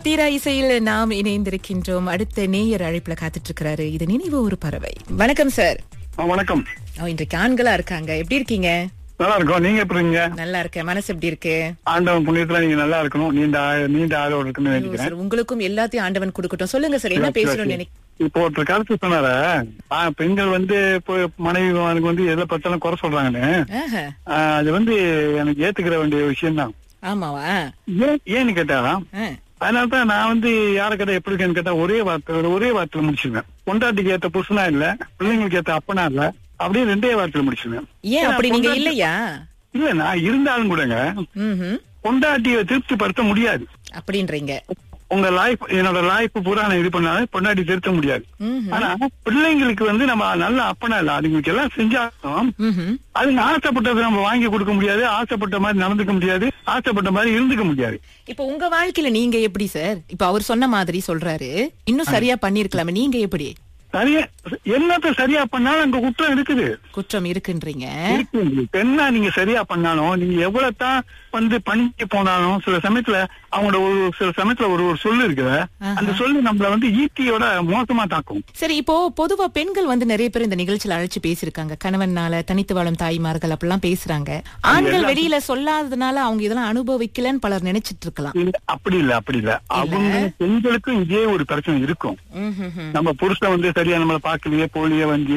தீரா இசையில் நாம் இணைந்திருக்கின்றோம் அடுத்த நேயர் அழைப்புல காத்துட்டு இருக்கிறாரு இது நினைவு ஒரு பறவை வணக்கம் சார் ஆ, வணக்கம் ஓ, இன்றைக்கு ஆண்களா இருக்காங்க எப்படி இருக்கீங்க நல்லா இருக்கோம் நீங்க எப்படி இருக்கீங்க நல்லா இருக்கேன் மனசு எப்படி இருக்கு ஆண்டவன் புண்ணியத்துல நீங்க நல்லா இருக்கணும் நீண்ட ஆயு- நீண்ட ஆதரவு இருக்குன்னு ஐயோ, நினைக்கிறேன் சார் உங்களுக்கும் எல்லாத்தையும் ஆண்டவன் கொடுக்கட்டும் சொல்லுங்க சார் என்ன பேசணும்னு நினைக்க இப்போ ஒருத்தர் கருத்து சொன்னார பெண்கள் வந்து இப்போ மனைவி அவனுக்கு வந்து எதை பத்தாலும் குறை சொல்றாங்கன்னு ஆஹா, ஆ, அது வந்து எனக்கு ஏத்துக்கிற வேண்டிய விஷயம் தான் ஆமாவா ஏன் ஏன்னு கேட்டா ஆ, அதனால தான் நான் வந்து யாரை கேட்டா எப்படி இருக்கேன்னு கேட்டா ஒரே வார்த்தை ஒரே வார்த்தையில முடிச்சிருவேன் பொண்டாட்டிக்கு ஏத்த புருஷனா இல்ல பிள்ளைங்களுக்கு ஏத்த அப்பனா இல்ல அப்படியே ரெண்டே வார்த்தையில முடிச்சிருவேன் ஏன் அப்படி நீங்க பொண்டாட்டி- இல்லையா இல்ல நான் இருந்தாலும் கூடங்க ம்ஹும். பொண்டாட்டியை திருப்திப்படுத்த முடியாது அப்படின்றீங்க உங்க லைஃப் என்னோட லைஃப் பூரா நான் இது பண்ணாலும் பொண்டாட்டி திருத்த முடியாது ம்ஹும். ஆனா பிள்ளைங்களுக்கு வந்து நம்ம நல்ல அப்பனா இல்ல அதுங்களுக்கு எல்லாம் செஞ்சாலும் ம்ஹும். அதுங்க ஆசைப்பட்டதை நம்ம வாங்கி கொடுக்க முடியாது ஆசைப்பட்ட மாதிரி நடந்துக்க முடியாது ஆசைப்பட்ட மாதிரி இருந்துக்க முடியாது இப்ப உங்க வாழ்க்கையில நீங்க எப்படி சார் இப்ப அவர் சொன்ன மாதிரி சொல்றாரு இன்னும் சரியா பண்ணிருக்கலாமே நீங்க எப்படி சரியா எல்லாத்த சரியா பண்ணாலும் அங்க குற்றம் இருக்குது குற்றம் இருக்குன்றீங்க இருக்கு உங்களுக்கு. என்ன நீங்க சரியா பண்ணாலும் நீங்க எவ்வளவு தான் வந்து பண்ணிட்டு போனாலும் சில சமயத்துல அவங்களோட ஒரு சில சமயத்துல ஒரு ஒரு சொல்லு இருக்குது அந்த சொல்லு நம்மள வந்து ஈட்டியோட மோசமா தாக்கும் சரி இப்போ பொதுவா பெண்கள் வந்து நிறைய பேர் இந்த நிகழ்ச்சியில அழைச்சு பேசியிருக்காங்க கணவனால தனித்து வாழும் தாய்மார்கள் அப்படிலாம் பேசுறாங்க ஆண்கள் வெளியில சொல்லாததுனால அவங்க இதெல்லாம் அனுபவிக்கலன்னு பலர் நினைச்சிட்டு இருக்கலாம் இல்ல, அப்படி இல்ல அப்படி இல்ல அவங்க பெண்களுக்கும் இதே ஒரு பிரச்சனை இருக்கும் ம்ஹும்ஹும். நம்ம புருஷன் வந்து சரியா நம்மள பாக்கலையே போலியே வந்தியே